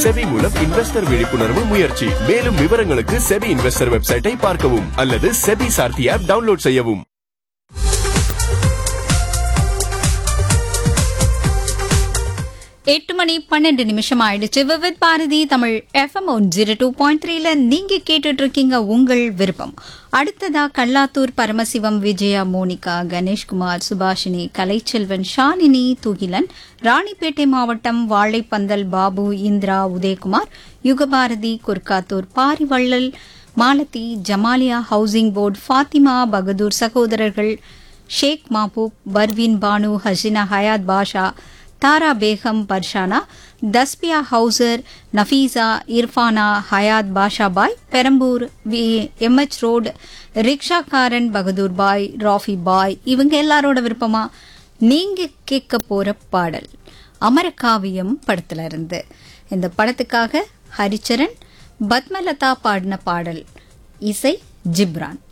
SEBI மூலம் investor விழிப்புணர்வு முயற்சி மேலும் விவரங்களுக்கு செபி இன்வெஸ்டர் வெப்சைட்டை பார்க்கவும் அல்லது செபி சார்த்தி ஆப் டவுன்லோட் செய்யவும் எட்டு மணி பன்னெண்டு நிமிஷம் ஆயிடுச்சு Vividh Bharati Tamil FM one zero two point த்ரீல நீங்க கேட்டுட்டு இருக்கீங்க உங்கள் விருப்பம் அடுத்ததா கல்லாத்தூர் பரமசிவம் விஜயா மோனிகா கணேஷ்குமார் சுபாஷினி கலைச்செல்வன் ஷாலினி துகிலன் ராணிப்பேட்டை மாவட்டம் வாழைப்பந்தல் பாபு இந்திரா உதயகுமார் யுகபாரதி குர்காத்தூர் பாரிவள்ளல் மாலதி ஜமாலியா ஹவுசிங் போர்டு ஃபாத்திமா பகதூர் சகோதரர்கள் Sheikh Mahboob Parveen Banu Hasina Hayat Basha Tara Begum Farshana Tasbiya Hausar Nafeesa Irfana Hayat Bashabai Perambur V MH road ரிக்ஷாக்காரன் பகதூர் பாய் ராஃபி பாய் இவங்க எல்லாரோட விருப்பமா நீங்க கேட்க போற பாடல் அமரகாவியம் படத்துல இருந்து இந்த படத்துக்காக ஹரிச்சரன் பத்மலதா பாடின பாடல் இசை ஜிப்ரான்